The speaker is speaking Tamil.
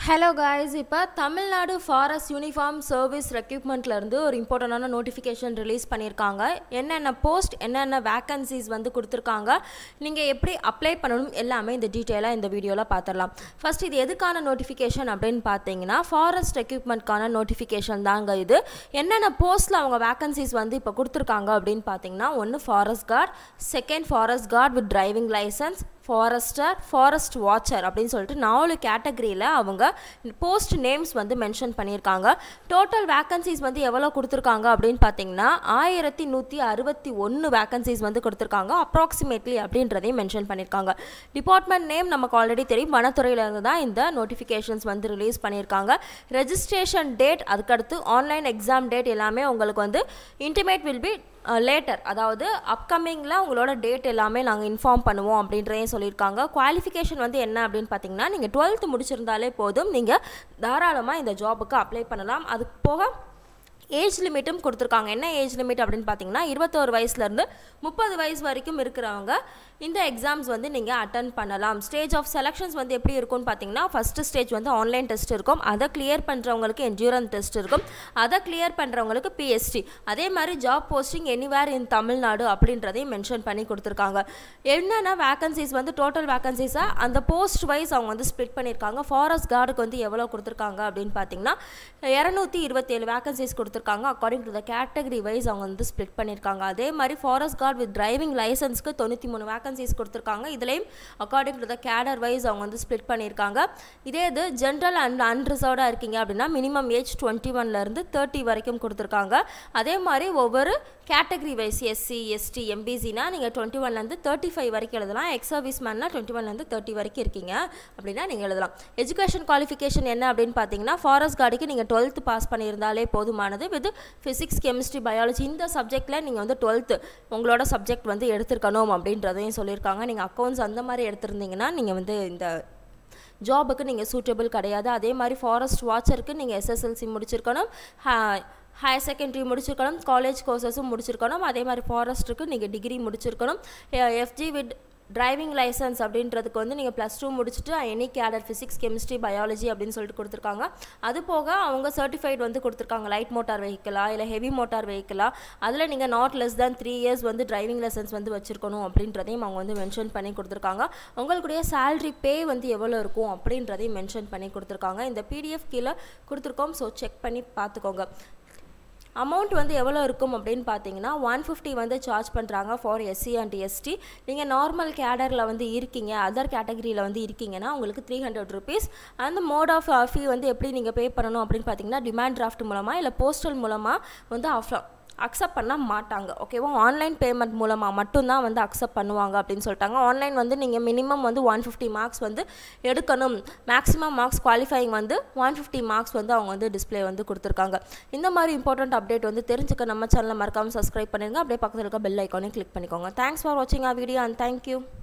ஹலோ காய்ஸ் இப்போ தமிழ்நாடு ஃபாரஸ்ட் யூனிஃபார்ம் சர்வீஸ் ரெக்யூப்மெண்ட்லேருந்து ஒரு இம்பார்ட்டண்டான நோட்டிஃபிகேஷன் ரிலீஸ் பண்ணியிருக்காங்க என்னென்ன போஸ்ட் என்னென்ன வேக்கன்சிஸ் வந்து கொடுத்துருக்காங்க நீங்கள் எப்படி அப்ளை பண்ணணும் எல்லாமே இந்த டீட்டெயிலாக இந்த வீடியோவில் பார்த்துடலாம் ஃபர்ஸ்ட் இது எதுக்கான நோட்டிஃபிகேஷன் அப்படின்னு பார்த்தீங்கன்னா ஃபாரஸ்ட் ரெக்யூப்மெண்ட்கான நோட்டிஃபிகேஷன் தாங்க இது என்னென்ன போஸ்ட்டில் அவங்க வேக்கன்சிஸ் வந்து இப்போ கொடுத்துருக்காங்க அப்படின்னு பார்த்தீங்கன்னா ஒன்று forest guard second forest guard with driving licence forester forest watcher அப்படின்னு சொல்லிட்டு நாலு கேட்டகரியில் அவங்க போஸ்ட் நேம்ஸ் வந்து மென்ஷன் பண்ணியிருக்காங்க டோட்டல் வேக்கன்சிஸ் வந்து எவ்வளோ கொடுத்துருக்காங்க அப்படின்னு பார்த்தீங்கன்னா ஆயிரத்தி நூற்றி அறுபத்தி ஒன்று வேக்கன்சிஸ் வந்து கொடுத்துருக்காங்க அப்ராக்சிமேட்லி அப்படின்றதையும் மென்ஷன் பண்ணியிருக்காங்க டிபார்ட்மெண்ட் நேம் நமக்கு ஆல்ரெடி தெரியும் வனத்துறையிலேருந்து தான் இந்த நோட்டிஃபிகேஷன்ஸ் வந்து ரிலீஸ் பண்ணியிருக்காங்க ரெஜிஸ்ட்ரேஷன் டேட் அதுக்கடுத்து ஆன்லைன் எக்ஸாம் டேட் எல்லாமே உங்களுக்கு வந்து இன்டிமேட் வில் பி லேட்டர் அதாவது அப்கமிங்கில் உங்களோட டேட் எல்லாமே நாங்கள் இன்ஃபார்ம் பண்ணுவோம் அப்படின்றதையும் சொல்லியிருக்காங்க குவாலிஃபிகேஷன் வந்து என்ன அப்படின்னு பார்த்தீங்கன்னா நீங்கள் டுவெல்த்து முடிச்சிருந்தாலே போதும் நீங்கள் தாராளமாக இந்த ஜாபுக்கு அப்ளை பண்ணலாம் அது போக ஏஜ் லிமிட்டும் கொடுத்துருக்காங்க என்ன ஏஜ் லிமிட் அப்படின்னு பார்த்தீங்கன்னா இருபத்தோரு வயசுலேருந்து முப்பது வயசு வரைக்கும் இருக்கிறவங்க இந்த எக்ஸாம்ஸ் வந்து நீங்கள் அட்டன் பண்ணலாம் ஸ்டேஜ் ஆஃப் செலெக்ஷன்ஸ் வந்து எப்படி இருக்கும்னு பார்த்தீங்கன்னா ஃபஸ்ட்டு ஸ்டேஜ் வந்து ஆன்லைன் டெஸ்ட் இருக்கும் அதை கிளியர் பண்ணுறவங்களுக்கு என்ஜூரன் டெஸ்ட் இருக்கும் அதை கிளியர் பண்ணுறவங்களுக்கு பிஎஸ்டி அதே மாதிரி job posting anywhere in Tamil Nadu அப்படின்றதையும் மென்ஷன் பண்ணி கொடுத்துருக்காங்க என்னென்ன வேகன்சிஸ் வந்து டோட்டல் வேகன்சிஸாக அந்த போஸ்ட் வைஸ் அவங்க வந்து ஸ்ப்ளிட் பண்ணியிருக்காங்க ஃபாரஸ்ட் கார்டுக்கு வந்து எவ்வளோ கொடுத்துருக்காங்க அப்படின்னு பார்த்தீங்கன்னா இரநூத்தி இருபத்தேழு வேகன்சிஸ் கொடுத்துருக்காங்க according to the category wise அவங்க வந்து ஸ்ப்ளிட் பண்ணியிருக்காங்க அதே மாதிரி ஃபாரஸ்ட் கார்டு வித் டிரைவிங் லைசன்ஸ்க்கு தொண்ணூற்றி மூணு வேகன்சிஸ் கொடுத்துருக்காங்க இதுலேயும் according to the cadre wise அவங்க வந்து ஸ்ப்ளிட் பண்ணியிருக்காங்க இதே இது ஜென்ரல் அண்ட் அன்ரிசர்வ்டாக இருக்கீங்க அப்படின்னா மினிமம் ஏஜ் டுவெண்ட்டி ஒன்லேருந்து தேர்ட்டி வரைக்கும் கொடுத்துருக்காங்க அதே மாதிரி ஒவ்வொரு கேட்டகரி வைஸ் எஸ்சி எஸ்டி எம்பிசினா நீங்கள் டுவெண்ட்டி ஒன்லேருந்து தேர்ட்டி ஃபைவ் வரைக்கும் எழுதலாம் எக்ஸ் சர்வீஸ் மேன்னா டுவெண்ட்டி ஒன்லேருந்து தேர்ட்டி வரைக்கும் இருக்கீங்க அப்படின்னா நீங்கள் எழுதலாம் எஜுகேஷன் குவாலிஃபிகேஷன் என்ன அப்படின்னு பார்த்தீங்கன்னா ஃபாரஸ்ட் கார்டுக்கு நீங்கள் டுவெல்த்து பாஸ் பண்ணியிருந்தாலே போதுமானது வித் ஃபிசிக்ஸ் கெமிஸ்ட்ரி பயாலஜி இந்த சப்ஜெக்டில் நீங்கள் வந்து டுவெல்த்து உங்களோட சப்ஜெக்ட் வந்து எடுத்திருக்கணும் அப்படின்றதையும் சொல்லியிருக்காங்க நீங்கள் அக்கௌண்ட்ஸ் அந்த மாதிரி எடுத்திருந்தீங்கன்னா நீங்கள் வந்து இந்த ஜாபுக்கு நீங்கள் சூட்டபிள் கிடையாது அதே மாதிரி ஃபாரஸ்ட் வாட்சருக்கு நீங்கள் எஸ்எஸ்எல்சி முடிச்சிருக்கணும் ஹையர் செகண்டரி முடிச்சிருக்கணும் காலேஜ் கோர்சஸும் முடிச்சிருக்கணும் அதே மாதிரி ஃபாரஸ்ட்டுக்கு நீங்கள் டிகிரி முடிச்சிருக்கணும் எஃப்ஜி வித் டிரைவிங் லைசன்ஸ் அப்படின்றதுக்கு வந்து நீங்கள் ப்ளஸ் டூ முடிச்சுட்டு any cadre physics chemistry biology அப்படின்னு சொல்லிட்டு கொடுத்துருக்காங்க அது போக அவங்க சர்டிஃபைட் வந்து கொடுத்துருக்காங்க லைட் மோட்டார் வெஹிக்கிளா இல்லை ஹெவி மோட்டார் வெஹிக்கிளா அதில் நீங்கள் not less than three years வந்து டிரைவிங் லைசன்ஸ் வந்து வச்சுருக்கணும் அப்படின்றதையும் அவங்க வந்து மென்ஷன் பண்ணி கொடுத்துருக்காங்க உங்களுடைய சேல்ரி பே வந்து எவ்வளோ இருக்கும் அப்படின்றதையும் மென்ஷன் பண்ணி கொடுத்துருக்காங்க இந்த பிடிஎஃப் கீழே கொடுத்துருக்கோம் ஸோ செக் பண்ணி பார்த்துக்கோங்க அமௌண்ட் வந்து எவ்வளோ இருக்கும் அப்படின்னு பார்த்தீங்கன்னா ஒன் ஃபிஃப்டி வந்து சார்ஜ் பண்ணுறாங்க ஃபார் எஸ்சி அண்ட் எஸ்டி நீங்கள் நார்மல் கேடரில் வந்து இருக்கீங்க அதர் கேட்டகரியில் வந்து இருக்கீங்கன்னா உங்களுக்கு த்ரீ ஹண்ட்ரட் ருபீஸ் அந்த மோட் ஆஃப் ஃபீ வந்து எப்படி நீங்கள் பே பண்ணணும் அப்படின்னு பார்த்தீங்கன்னா டிமாண்ட் டிராஃப்ட் மூலமாக இல்லை போஸ்டல் மூலமாக வந்து ஆஃப் அக்செப்ட் பண்ண மாட்டாங்க ஓகேவா ஆன்லைன் பேமெண்ட் மூலமாக மட்டும்தான் வந்து அக்செப்ட் பண்ணுவாங்க அப்படின்னு சொல்லிட்டாங்க ஆன்லைன் வந்து நீங்கள் மினிமம் வந்து ஒன் ஃபிஃப்டி மார்க்ஸ் வந்து எடுக்கணும் மேக்ஸிமம் மார்க்ஸ் குவாலிஃபைங் வந்து ஒன் ஃபிஃப்டி மார்க்ஸ் வந்து அவங்க வந்து டிஸ்பிளே வந்து கொடுத்துருக்காங்க இந்த மாதிரி இம்பார்ட்டண்ட் அப்டேட் வந்து தெரிஞ்சுக்க நம்ம சேனலை மறக்காமல் சப்ஸ்கிரைப் பண்ணிடுங்க அப்படியே பக்கத்தில் இருக்க பெல் ஐக்கானையும் கிளிக் பண்ணிக்கோங்க தேங்க்ஸ் ஃபார் வாட்சிங் ஆ வீடியோ அண்ட் தேங்க்யூ